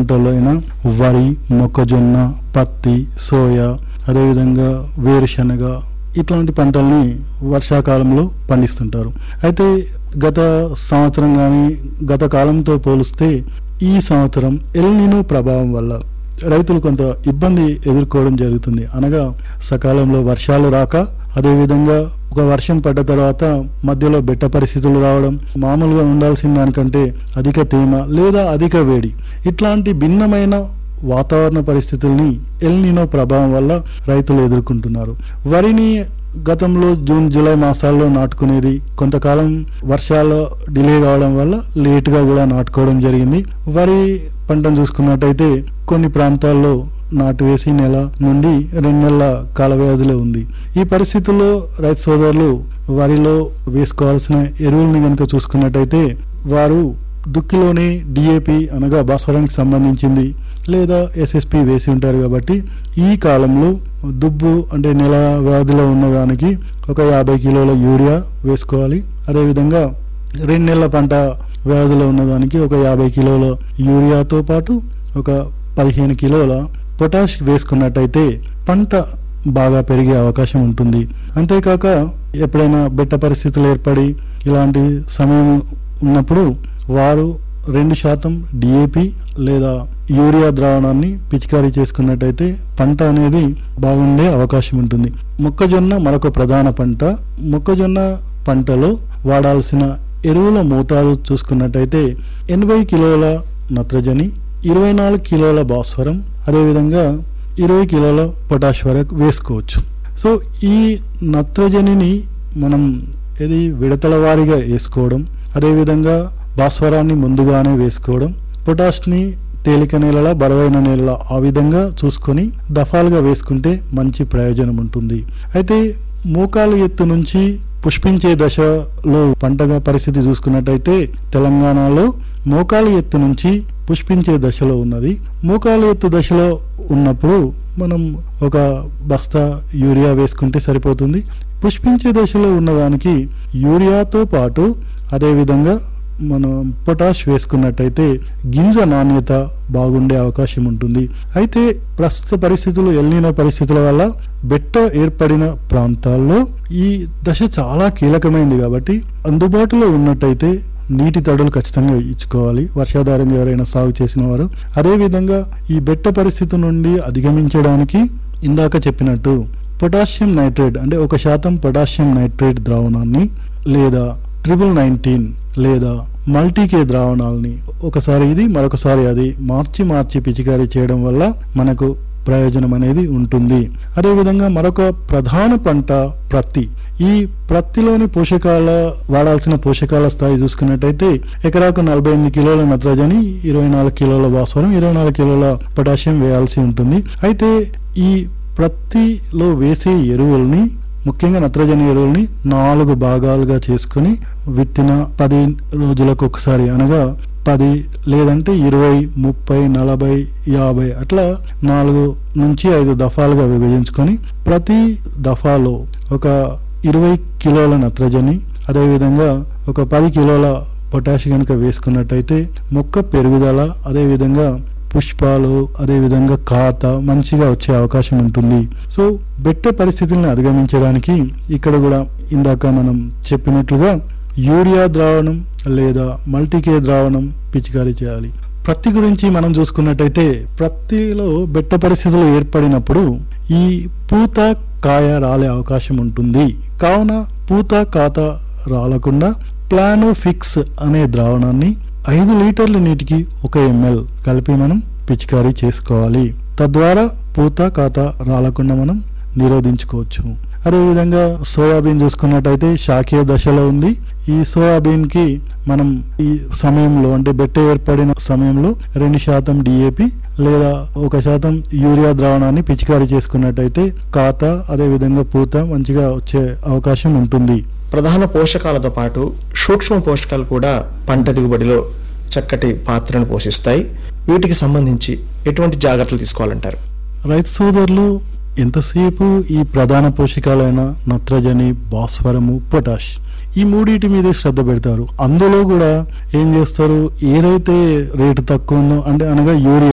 పంటల్లో అయినా వరి మొక్కజొన్న పత్తి సోయా అదేవిధంగా వేరుశనగ ఇట్లాంటి పంటల్ని వర్షాకాలంలో పండిస్తుంటారు అయితే గత సంవత్సరం కానీ గత కాలంతో పోలిస్తే ఈ సంవత్సరం ఎల్నినో ప్రభావం వల్ల రైతులు కొంత ఇబ్బంది ఎదుర్కోవడం జరుగుతుంది అనగా సకాలంలో వర్షాలు రాక అదేవిధంగా ఒక వర్షం పడ్డ తర్వాత మధ్యలో బెట్ట పరిస్థితులు రావడం మామూలుగా ఉండాల్సిన దానికంటే అధిక తేమ లేదా అధిక వేడి ఇట్లాంటి భిన్నమైన వాతావరణ పరిస్థితుల్ని ఎల్నినో ప్రభావం వల్ల రైతులు ఎదుర్కొంటున్నారు వరిని గతంలో జూన్ జూలై మాసాల్లో నాటుకునేది కొంతకాలం వర్షాలు డిలే కావడం వల్ల లేటుగా కూడా నాటుకోవడం జరిగింది వరి పంటను చూసుకున్నట్టయితే కొన్ని ప్రాంతాల్లో నాటు వేసి నెల నుండి రెండు నెలల కాల వ్యవధిలో ఉంది ఈ పరిస్థితుల్లో రైతు సోదరులు వరిలో వేసుకోవాల్సిన ఎరువుల్ని కనుక చూసుకున్నట్టయితే వారు దుక్కిలోనే డిఏపి అనగా భాస్వరానికి సంబంధించింది లేదా ఎస్ఎస్పి వేసి ఉంటారు కాబట్టి ఈ కాలంలో దుబ్బు అంటే నెల వ్యవధిలో ఉన్నదానికి ఒక యాభై కిలోల యూరియా వేసుకోవాలి అదేవిధంగా రెండు నెలల పంట వ్యవధిలో ఉన్నదానికి ఒక యాభై కిలోల యూరియాతో పాటు ఒక పదిహేను కిలోల పొటాష్ వేసుకున్నట్టయితే పంట బాగా పెరిగే అవకాశం ఉంటుంది అంతేకాక ఎప్పుడైనా బెట్ట పరిస్థితులు ఏర్పడి ఇలాంటి సమయం ఉన్నప్పుడు వారు రెండు శాతం డిఏపి లేదా యూరియా ద్రావణాన్ని పిచికారీ చేసుకున్నట్టయితే పంట అనేది బాగుండే అవకాశం ఉంటుంది మొక్కజొన్న మరొక ప్రధాన పంట మొక్కజొన్న పంటలో వాడాల్సిన ఎరువుల మోతాదు చూసుకున్నట్టయితే ఎనభై కిలోల నత్రజని ఇరవై నాలుగు కిలోల భాస్వరం అదేవిధంగా ఇరవై కిలోల పొటాష్ వరకు వేసుకోవచ్చు సో ఈ నత్రజనిని మనం ఇది విడతల వారీగా వేసుకోవడం అదేవిధంగా భాస్వరాన్ని ముందుగానే వేసుకోవడం పొటాష్ని తేలిక నేలల బరువైన నేలల ఆ విధంగా చూసుకొని దఫాలుగా వేసుకుంటే మంచి ప్రయోజనం ఉంటుంది అయితే మోకాలు ఎత్తు నుంచి పుష్పించే దశలో పంటగా పరిస్థితి చూసుకున్నట్టయితే తెలంగాణలో మోకాలు ఎత్తు నుంచి పుష్పించే దశలో ఉన్నది మోకాలు ఎత్తు దశలో ఉన్నప్పుడు మనం ఒక బస్తా యూరియా వేసుకుంటే సరిపోతుంది పుష్పించే దశలో ఉన్నదానికి యూరియాతో పాటు అదేవిధంగా మనం పొటాష్ వేసుకున్నట్టయితే గింజ నాణ్యత బాగుండే అవకాశం ఉంటుంది అయితే ప్రస్తుత పరిస్థితులు ఎల్లిన పరిస్థితుల వల్ల బెట్ట ఏర్పడిన ప్రాంతాల్లో ఈ దశ చాలా కీలకమైంది కాబట్టి అందుబాటులో ఉన్నట్టయితే నీటి తడులు ఖచ్చితంగా ఇచ్చుకోవాలి వర్షాధారంగా ఎవరైనా సాగు చేసిన వారు అదేవిధంగా ఈ బెట్ట పరిస్థితి నుండి అధిగమించడానికి ఇందాక చెప్పినట్టు పొటాషియం నైట్రేట్ అంటే ఒక శాతం పొటాషియం నైట్రేట్ ద్రావణాన్ని లేదా ట్రిపుల్ నైన్టీన్ లేదా మల్టీకే ద్రావణాలని ఒకసారి ఇది మరొకసారి అది మార్చి మార్చి పిచికారీ చేయడం వల్ల మనకు ప్రయోజనం అనేది ఉంటుంది అదేవిధంగా మరొక ప్రధాన పంట ప్రత్తి ఈ ప్రత్తిలోని పోషకాల వాడాల్సిన పోషకాల స్థాయి చూసుకున్నట్టయితే ఎకరాకు నలభై ఎనిమిది కిలోల నత్రజని ఇరవై నాలుగు కిలోల భాస్వరం ఇరవై నాలుగు కిలోల పొటాషియం వేయాల్సి ఉంటుంది అయితే ఈ ప్రత్తిలో వేసే ఎరువుల్ని ముఖ్యంగా నత్రజని ఎరువుల్ని నాలుగు భాగాలుగా చేసుకుని విత్తిన పది రోజులకు ఒకసారి అనగా పది లేదంటే ఇరవై ముప్పై నలభై యాభై అట్లా నాలుగు నుంచి ఐదు దఫాలుగా విభజించుకొని ప్రతి దఫాలో ఒక ఇరవై కిలోల నత్రజని అదేవిధంగా ఒక పది కిలోల పొటాష్ కనుక వేసుకున్నట్టయితే మొక్క పెరుగుదల అదేవిధంగా పుష్పాలు అదేవిధంగా ఖాత మంచిగా వచ్చే అవకాశం ఉంటుంది సో బెట్ట పరిస్థితులను అధిగమించడానికి ఇక్కడ కూడా ఇందాక మనం చెప్పినట్లుగా యూరియా ద్రావణం లేదా మల్టీకే ద్రావణం పిచికారీ చేయాలి ప్రత్తి గురించి మనం చూసుకున్నట్టయితే ప్రత్తిలో బెట్ట పరిస్థితులు ఏర్పడినప్పుడు ఈ పూత కాయ రాలే అవకాశం ఉంటుంది కావున పూత కాత రాలకుండా ప్లానోఫిక్స్ అనే ద్రావణాన్ని ఐదు లీటర్ల నీటికి ఒక ఎంఎల్ కలిపి మనం పిచికారీ చేసుకోవాలి తద్వారా పూత కాత రాలకుండా మనం నిరోధించుకోవచ్చు అదేవిధంగా సోయాబీన్ చూసుకున్నట్టయితే శాఖీయ దశలో ఉంది ఈ సోయాబీన్ కి మనం ఈ సమయంలో అంటే బెట్ట ఏర్పడిన సమయంలో రెండు శాతం డిఏపి లేదా ఒక శాతం యూరియా ద్రావణాన్ని పిచికారీ చేసుకున్నట్టయితే కాత అదేవిధంగా పూత మంచిగా వచ్చే అవకాశం ఉంటుంది ప్రధాన పోషకాలతో పాటు సూక్ష్మ పోషకాలు కూడా పంట దిగుబడిలో చక్కటి పాత్రను పోషిస్తాయి వీటికి సంబంధించి ఎటువంటి జాగ్రత్తలు తీసుకోవాలంటారు రైతు సోదరులు ఎంతసేపు ఈ ప్రధాన పోషకాలైన నత్రజని భాస్వరము పొటాష్ ఈ మూడింటి మీద శ్రద్ధ పెడతారు అందులో కూడా ఏం చేస్తారు ఏదైతే రేటు తక్కువ ఉందో అంటే అనగా యూరియా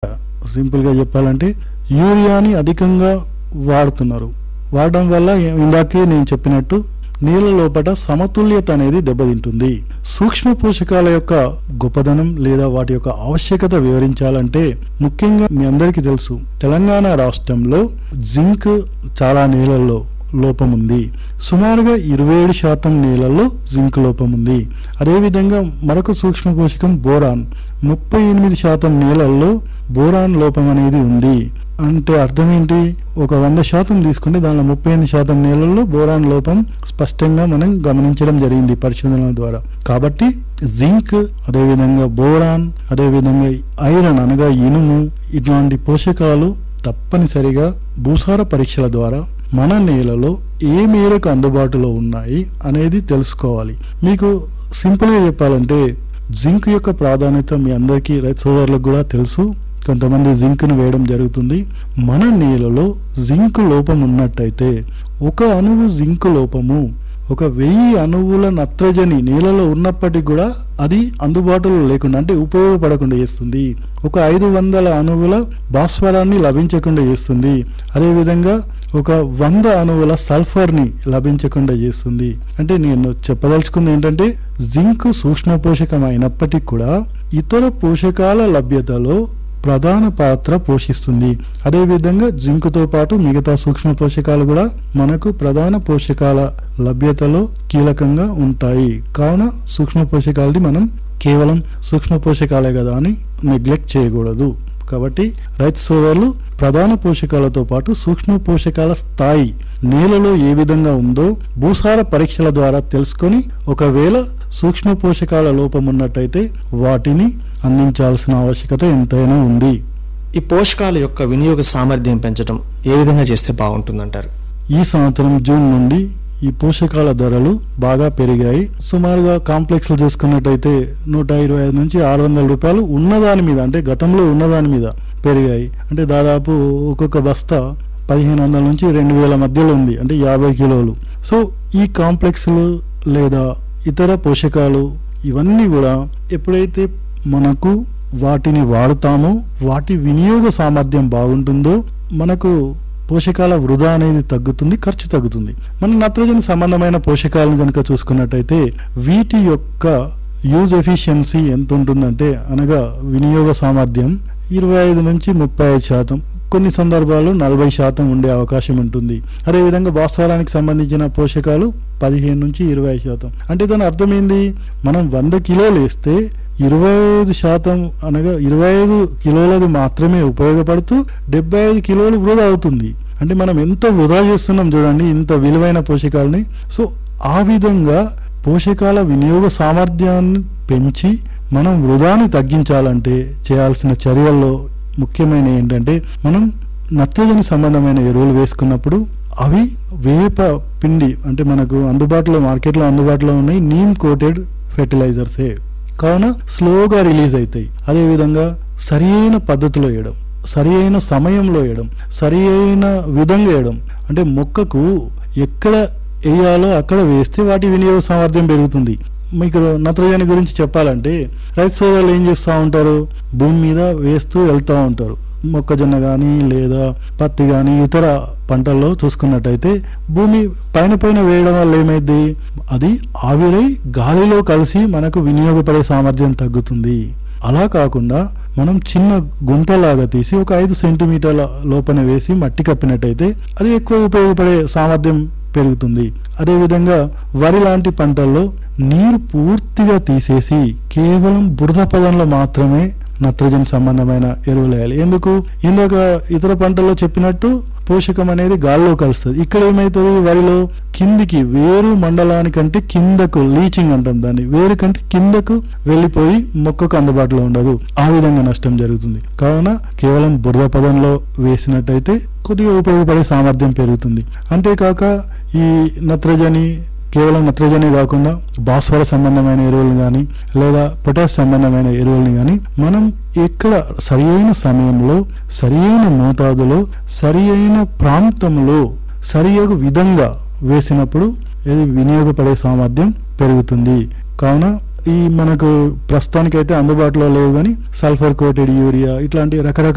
సింపుల్గా చెప్పాలంటే యూరియాని అధికంగా వాడుతున్నారు వాడడం వల్ల ఏ- ఇందాకే నేను చెప్పినట్టు నీళ్ళ లోపల సమతుల్యత అనేది దెబ్బతింటుంది సూక్ష్మ పోషకాల యొక్క గొప్పదనం లేదా వాటి యొక్క ఆవశ్యకత వివరించాలంటే ముఖ్యంగా మీ అందరికీ తెలుసు తెలంగాణ రాష్ట్రంలో జింక్ చాలా నీళ్ళల్లో లోపం ఉంది సుమారుగా ఇరవై ఏడు శాతం నీళ్ళల్లో జింక్ లోపం ఉంది అదేవిధంగా మరొక సూక్ష్మ పోషకం బోరాన్ ముప్పై ఎనిమిది శాతం నీళ్ళల్లో బోరాన్ లోపం అనేది ఉంది అంటే అర్థం ఏంటి ఒక వంద శాతం తీసుకుంటే దానిలో ముప్పై ఎనిమిది శాతం నీళ్ళల్లో బోరాన్ లోపం స్పష్టంగా మనం గమనించడం జరిగింది పరిశోధనల ద్వారా కాబట్టి జింక్ అదేవిధంగా బోరాన్ అదేవిధంగా ఐరన్ అనగా ఇనుము ఇట్లాంటి పోషకాలు తప్పనిసరిగా భూసార పరీక్షల ద్వారా మన నేలలో ఏ మేరకు అందుబాటులో ఉన్నాయి అనేది తెలుసుకోవాలి మీకు సింపుల్గా చెప్పాలంటే జింక్ యొక్క ప్రాధాన్యత మీ అందరికీ రైతు సోదరులకు కూడా తెలుసు కొంతమంది జింక్ను వేయడం జరుగుతుంది మన నేలలో జింక్ లోపం ఉన్నట్టయితే ఒక అణువు జింక్ లోపము ఒక వెయ్యి అణువుల నత్రజని నేలలో ఉన్నప్పటికీ కూడా అది అందుబాటులో లేకుండా అంటే ఉపయోగపడకుండా చేస్తుంది ఒక ఐదు వందల అణువుల భాస్వరాన్ని లభించకుండా చేస్తుంది అదేవిధంగా ఒక వంద అణువుల సల్ఫర్ని లభించకుండా చేస్తుంది అంటే నేను చెప్పదలుచుకుంది ఏంటంటే జింక్ సూక్ష్మ పోషకం అయినప్పటికీ కూడా ఇతర పోషకాల లభ్యతలో ప్రధాన పాత్ర పోషిస్తుంది అదేవిధంగా జింకుతో పాటు మిగతా సూక్ష్మ పోషకాలు కూడా మనకు ప్రధాన పోషకాల లభ్యతలో కీలకంగా ఉంటాయి కావున సూక్ష్మ పోషకాలని మనం కేవలం సూక్ష్మ పోషకాలే కదా అని నెగ్లెక్ట్ చేయకూడదు కాబట్టి రైతు సోదరులు ప్రధాన పోషకాలతో పాటు సూక్ష్మ పోషకాల స్థాయి నేలలో ఏ విధంగా ఉందో భూసార పరీక్షల ద్వారా తెలుసుకొని ఒకవేళ సూక్ష్మ పోషకాల లోపం ఉన్నట్టయితే వాటిని అందించాల్సిన ఆవశ్యకత ఎంతైనా ఉంది ఈ పోషకాల యొక్క వినియోగ సామర్థ్యం పెంచడం ఏ విధంగా చేస్తే బాగుంటుందంటారు ఈ సంవత్సరం జూన్ నుండి ఈ పోషకాల ధరలు బాగా పెరిగాయి సుమారుగా కాంప్లెక్స్లు చూసుకున్నట్టయితే నూట ఇరవై ఐదు నుంచి ఆరు వందల రూపాయలు ఉన్నదాని మీద అంటే గతంలో ఉన్నదాని మీద పెరిగాయి అంటే దాదాపు ఒక్కొక్క బస్తా పదిహేను వందల నుంచి రెండు వేల మధ్యలో ఉంది అంటే యాభై కిలోలు సో ఈ కాంప్లెక్స్లు లేదా ఇతర పోషకాలు ఇవన్నీ కూడా ఎప్పుడైతే మనకు వాటిని వాడుతామో వాటి వినియోగ సామర్థ్యం బాగుంటుందో మనకు పోషకాల వృధా అనేది తగ్గుతుంది ఖర్చు తగ్గుతుంది మన నత్రజని సంబంధమైన పోషకాలను కనుక చూసుకున్నట్టయితే వీటి యొక్క యూజ్ ఎఫిషియన్సీ ఎంత ఉంటుందంటే అనగా వినియోగ సామర్థ్యం ఇరవై ఐదు నుంచి ముప్పై ఐదు శాతం కొన్ని సందర్భాల్లో నలభై శాతం ఉండే అవకాశం ఉంటుంది అదేవిధంగా భాస్వరానికి సంబంధించిన పోషకాలు పదిహేను నుంచి ఇరవై ఐదు శాతం అంటే దాని అర్థం ఏంది మనం వంద కిలోలు వేస్తే ఇరవై ఐదు శాతం అనగా ఇరవై ఐదు కిలోలది మాత్రమే ఉపయోగపడుతూ డెబ్బై ఐదు కిలోలు వృధా అవుతుంది అంటే మనం ఎంత వృధా చేస్తున్నాం చూడండి ఇంత విలువైన పోషకాలని సో ఆ విధంగా పోషకాల వినియోగ సామర్థ్యాన్ని పెంచి మనం వృధాని తగ్గించాలంటే చేయాల్సిన చర్యల్లో ముఖ్యమైన ఏంటంటే మనం నత్రజని సంబంధమైన ఎరువులు వేసుకున్నప్పుడు అవి వేప పిండి అంటే మనకు అందుబాటులో మార్కెట్లో అందుబాటులో ఉన్నాయి నీమ్ కోటెడ్ ఫెర్టిలైజర్సే కావున స్లోగా రిలీజ్ అవుతాయి అదేవిధంగా సరి అయిన పద్ధతిలో వేయడం సరి అయిన సమయంలో వేయడం సరి అయిన విధంగా వేయడం అంటే మొక్కకు ఎక్కడ వేయాలో అక్కడ వేస్తే వాటి వినియోగ సామర్థ్యం పెరుగుతుంది మీకు నత్రజని గురించి చెప్పాలంటే రైతు సోదరులు ఏం చేస్తూ ఉంటారు భూమి మీద వేస్తూ వెళ్తూ ఉంటారు మొక్కజొన్న కానీ లేదా పత్తి కానీ ఇతర పంటల్లో చూసుకున్నట్టయితే భూమి పైన పైన వేయడం వల్ల ఏమైంది అది ఆవిరై గాలిలో కలిసి మనకు వినియోగపడే సామర్థ్యం తగ్గుతుంది అలా కాకుండా మనం చిన్న గుంటలాగా తీసి ఒక ఐదు సెంటీమీటర్ల లోపల వేసి మట్టి కప్పినట్టయితే అది ఎక్కువ ఉపయోగపడే సామర్థ్యం పెరుగుతుంది అదేవిధంగా వరి లాంటి పంటల్లో నీరు పూర్తిగా తీసేసి కేవలం బురద పదంలో మాత్రమే నత్రజని సంబంధమైన ఎరువులు వేయాలి ఎందుకు ఇందాక ఇతర పంటల్లో చెప్పినట్టు పోషకం అనేది గాల్లో కలుస్తుంది ఇక్కడ ఏమవుతుంది వరిలో కిందికి వేరు మండలానికంటే కిందకు లీచింగ్ అంటాం దాన్ని వేరు కంటే కిందకు వెళ్ళిపోయి మొక్కకు అందుబాటులో ఉండదు ఆ విధంగా నష్టం జరుగుతుంది కావున కేవలం బురద పదంలో వేసినట్టయితే కొద్దిగా ఉపయోగపడే సామర్థ్యం పెరుగుతుంది అంతేకాక ఈ నత్రజని కేవలం నత్రజనే కాకుండా భాస్వర సంబంధమైన ఎరువులు కానీ లేదా పొటాష్ సంబంధమైన ఎరువులను కానీ మనం ఎక్కడ సరి అయిన సమయంలో సరి అయిన మోతాదులో సరి అయిన ప్రాంతంలో సరి విధంగా వేసినప్పుడు ఇది వినియోగపడే సామర్థ్యం పెరుగుతుంది కావున ఈ మనకు ప్రస్తుతానికైతే అందుబాటులో లేవు కానీ సల్ఫర్ కోటెడ్ యూరియా ఇట్లాంటి రకరకాల